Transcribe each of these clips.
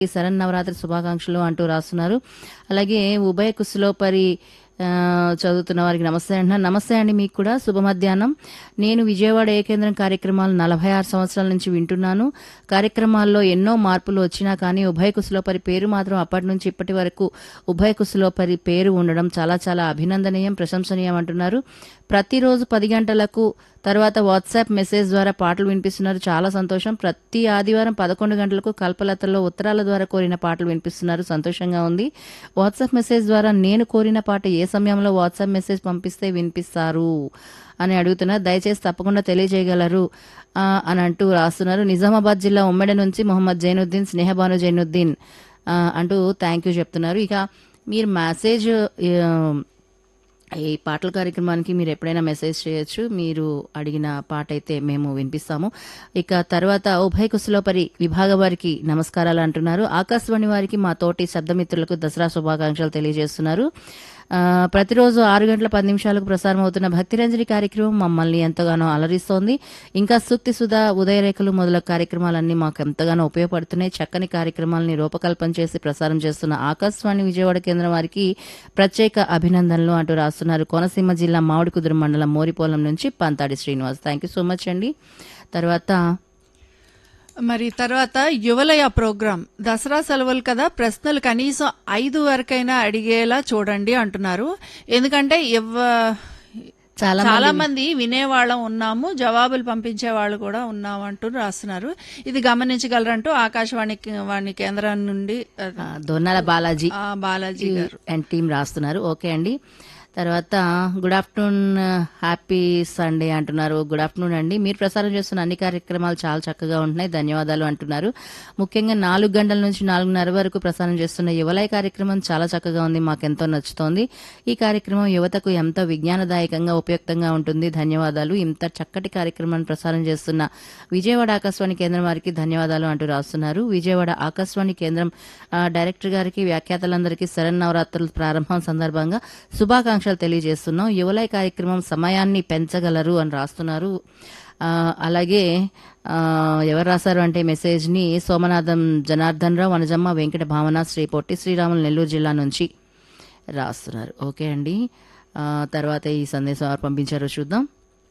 శరన్నవరాత్రి శుభాకాంక్షలు అంటూ రాస్తున్నారు అలాగే ఉభయ కుశలోపరి ఆ, చదువుతున్న వారికి నమస్తే అంటున్నారు నమస్తే అండి మీకు కూడా శుభ మధ్యాహ్నం నేను విజయవాడ ఏ కేంద్రం కార్యక్రమాలు నలభై ఆరు సంవత్సరాల నుంచి వింటున్నాను కార్యక్రమాల్లో ఎన్నో మార్పులు వచ్చినా కానీ ఉభయ కుశలోపరి పేరు మాత్రం అప్పటి నుంచి ఇప్పటి వరకు ఉభయ కుశలోపరి పేరు ఉండడం చాలా చాలా అభినందనీయం ప్రశంసనీయం అంటున్నారు ప్రతిరోజు పది గంటలకు తర్వాత వాట్సాప్ మెసేజ్ ద్వారా పాటలు వినిపిస్తున్నారు చాలా సంతోషం ప్రతి ఆదివారం పదకొండు గంటలకు కల్పలతల్లో ఉత్తరాల ద్వారా కోరిన పాటలు వినిపిస్తున్నారు సంతోషంగా ఉంది వాట్సాప్ మెసేజ్ ద్వారా నేను కోరిన పాట ఏ సమయంలో వాట్సాప్ మెసేజ్ పంపిస్తే వినిపిస్తారు అని అడుగుతున్నారు దయచేసి తప్పకుండా తెలియజేయగలరు ఆ, అని అంటూ రాస్తున్నారు నిజామాబాద్ జిల్లా ఉమ్మడి నుంచి మొహమ్మద్ జైనుద్దీన్ స్నేహబాను జైనుద్దీన్ ఆ, అంటూ థ్యాంక్ యూ చెప్తున్నారు ఇక మీరు మెసేజ్ ఆ, ఈ పాటల కార్యక్రమానికి మీరు ఎప్పుడైనా మెసేజ్ చేయొచ్చు మీరు అడిగిన పాట అయితే మేము వినిపిస్తాము ఇక తర్వాత ఉభయ కుశలోపరి విభాగ వారికి నమస్కారాలు అంటున్నారు ఆకాశవాణి వారికి మా తోటి శబ్దమిత్రులకు దసరా శుభాకాంక్షలు తెలియజేస్తున్నారు ఆ, ప్రతిరోజు ఆరు గంటల పది నిమిషాలకు ప్రసారం అవుతున్న భక్తిరంజని కార్యక్రమం మమ్మల్ని ఎంతగానో అలరిస్తోంది ఇంకా సూక్తి సుధా ఉదయరేఖలు మొదలగు కార్యక్రమాలన్నీ మాకు ఎంతగానో ఉపయోగపడుతున్నాయి చక్కని కార్యక్రమాలని రూపకల్పన చేసి ప్రసారం చేస్తున్న ఆకాశవాణి విజయవాడ కేంద్రం వారికి ప్రత్యేక అభినందనలు అంటూ రాస్తున్నారు కోనసీమ జిల్లా మామిడికుదురు మండలం మోరిపోలం నుంచి Panthadi Srinivas thank you so much అండి తర్వాత మరి తర్వాత యువలయ ప్రోగ్రాం దసరా సెలవులు కదా ప్రశ్నలు కనీసం ఐదు వరకైనా అడిగేలా చూడండి అంటున్నారు ఎందుకంటే ఎవ చాలా చాలా మంది వినేవాళ్ళం ఉన్నాము జవాబులు పంపించే వాళ్ళు కూడా ఉన్నాము అంటూ రాస్తున్నారు ఇది గమనించగలరంటూ ఆకాశవాణి వాణి కేంద్రం నుండి ఆ, ఆ, దొన్నాల బాలాజీ ఆ, బాలాజీ గారు అండ్ టీం రాస్తున్నారు ఓకే అండి తర్వాత గుడ్ ఆఫ్టర్నూన్ హ్యాపీ సండే అంటున్నారు గుడ్ ఆఫ్టర్నూన్ అండి మీరు ప్రసారం చేస్తున్న అన్ని కార్యక్రమాలు చాలా చక్కగా ఉంటున్నాయి ధన్యవాదాలు అంటున్నారు ముఖ్యంగా నాలుగు గంటల నుంచి నాలుగున్నర వరకు ప్రసారం చేస్తున్న యువలయ కార్యక్రమం చాలా చక్కగా ఉంది మాకెంతో నచ్చుతోంది ఈ కార్యక్రమం యువతకు ఎంతో విజ్ఞానదాయకంగా ఉపయుక్తంగా ఉంటుంది ధన్యవాదాలు ఇంత చక్కటి కార్యక్రమాన్ని ప్రసారం చేస్తున్న విజయవాడ ఆకాశవాణి కేంద్రం వారికి ధన్యవాదాలు అంటూ రాస్తున్నారు విజయవాడ ఆకాశవాణి కేంద్రం ఆ, డైరెక్టర్ గారికి వ్యాఖ్యాతలందరికీ శరన్నవరాత్రుల ప్రారంభం సందర్భంగా శుభాకాంక్షలు తెలియజేస్తున్నాం యువలయ కార్యక్రమం సమయాన్ని పెంచగలరు అని రాస్తున్నారు ఆ, అలాగే ఆ, ఎవరు రాశారు అంటే మెసేజ్ ని సోమనాథం జనార్దన్ రావు వనజమ్మ వెంకట భావన శ్రీ పొట్టి శ్రీరాములు నెల్లూరు జిల్లా నుంచి రాస్తున్నారు ఓకే అండి ఆ, తర్వాత ఈ సందేశం ఎవరు పంపించారో చూద్దాం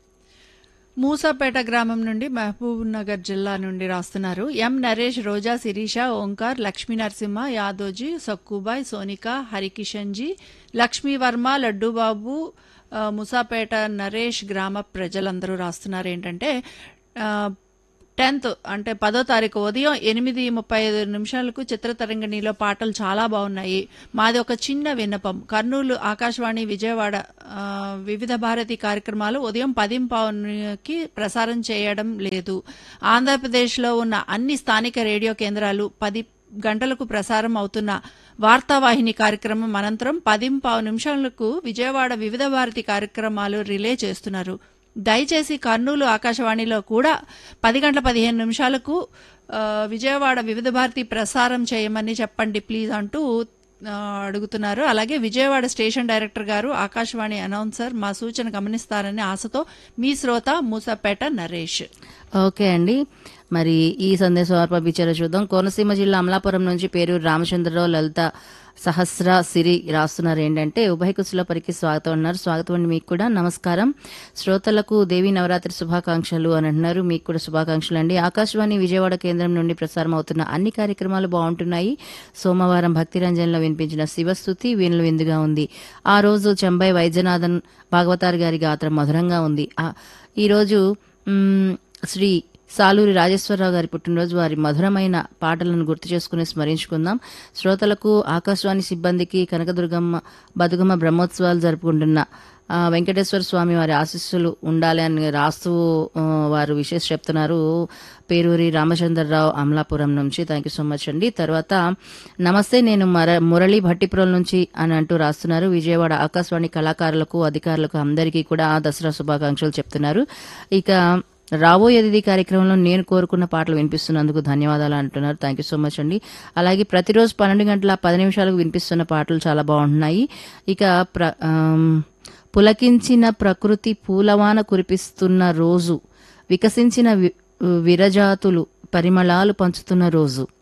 మూసాపేట గ్రామం నుండి మహబూబ్ నగర్ జిల్లా నుండి రాస్తున్నారు ఎం నరేష్ రోజా శిరీష ఓంకార్ లక్ష్మీ నరసింహ యాదోజీ సక్కుబాయ్ సోనిక హరికిషన్జీ లక్ష్మీ వర్మ లడ్డూబాబు ఆ, ముసాపేట నరేష్ గ్రామ ప్రజలందరూ రాస్తున్నారు ఏంటంటే ఆ, టెన్త్ అంటే పదో తారీఖు ఉదయం ఎనిమిది ముప్పై ఐదు నిమిషాలకు చిత్రతరంగిణిలో పాటలు చాలా బాగున్నాయి మాది ఒక చిన్న విన్నపం కర్నూలు ఆకాశవాణి విజయవాడ ఆ, వివిధ భారతి కార్యక్రమాలు ఉదయం పదింపావుకి ప్రసారం చేయడం లేదు ఆంధ్రప్రదేశ్లో ఉన్న అన్ని స్థానిక రేడియో కేంద్రాలు పది గంటలకు ప్రసారం అవుతున్న వార్తావాహిని కార్యక్రమం అనంతరం పదింపావు నిమిషాలకు విజయవాడ వివిధ భారతి కార్యక్రమాలు రిలే చేస్తున్నారు దయచేసి కర్నూలు ఆకాశవాణిలో కూడా పది గంటల పదిహేను నిమిషాలకు ఆ, విజయవాడ వివిధ భారతి ప్రసారం చేయమని చెప్పండి ప్లీజ్ అంటూ ఆ, అడుగుతున్నారు అలాగే విజయవాడ స్టేషన్ డైరెక్టర్ గారు ఆకాశవాణి అనౌన్సర్ మా సూచన గమనిస్తారని ఆశతో మీ శ్రోత మూసపేట నరేష్ ఓకే అండి మరి ఈ సందేశం ఎవరు పంపించారో చూద్దాం కోనసీమ జిల్లా అమలాపురం నుంచి పేరు రామచంద్రరావు లలిత సహస్ర సిరి రాస్తున్నారు ఏంటంటే ఉభయ కుశలపరికి స్వాగతం అన్నారు స్వాగతం అండి మీకు కూడా నమస్కారం శ్రోతలకు దేవి నవరాత్రి శుభాకాంక్షలు అని అంటున్నారు మీకు కూడా శుభాకాంక్షలు అండి ఆకాశవాణి విజయవాడ కేంద్రం నుండి ప్రసారం అవుతున్న అన్ని కార్యక్రమాలు బాగుంటున్నాయి సోమవారం భక్తిరంజన్లో వినిపించిన శివస్థుతి వీణులు విందుగా ఉంది ఆ రోజు చెంబై వైద్యనాథన్ భాగవతార్ గారి గాత్రం మధురంగా ఉంది ఆ- ఈరోజు మ్, శ్రీ సాలూరి రాజేశ్వరరావు గారి పుట్టినరోజు వారి మధురమైన పాటలను గుర్తు చేసుకుని స్మరించుకుందాం శ్రోతలకు ఆకాశవాణి సిబ్బందికి కనకదుర్గమ్మ బతుకమ్మ బ్రహ్మోత్సవాలు జరుపుకుంటున్న ఆ, వెంకటేశ్వర స్వామి వారి ఆశీస్సులు ఉండాలి అని రాస్తూ ఆ, వారు విశేష చెప్తున్నారు పేరూరి రామచంద్రరావు అమలాపురం నుంచి థ్యాంక్ యూ సో మచ్ అండి తర్వాత నమస్తే నేను మర మురళి భట్టిపురం నుంచి అని అంటూ రాస్తున్నారు విజయవాడ ఆకాశవాణి కళాకారులకు అధికారులకు అందరికీ కూడా దసరా శుభాకాంక్షలు చెప్తున్నారు ఇక రాబోయేది కార్యక్రమంలో నేను కోరుకున్న పాటలు వినిపిస్తున్నందుకు ధన్యవాదాలు అంటున్నారు థ్యాంక్ యూ సో మచ్ అండి అలాగే ప్రతిరోజు పన్నెండు గంటల పది నిమిషాలకు వినిపిస్తున్న పాటలు చాలా బాగుంటున్నాయి ఇక ప్ర ఆమ్, పులకించిన ప్రకృతి పూలవాన కురిపిస్తున్న రోజు వికసించిన వి- విరజాతులు పరిమళాలు పంచుతున్న రోజు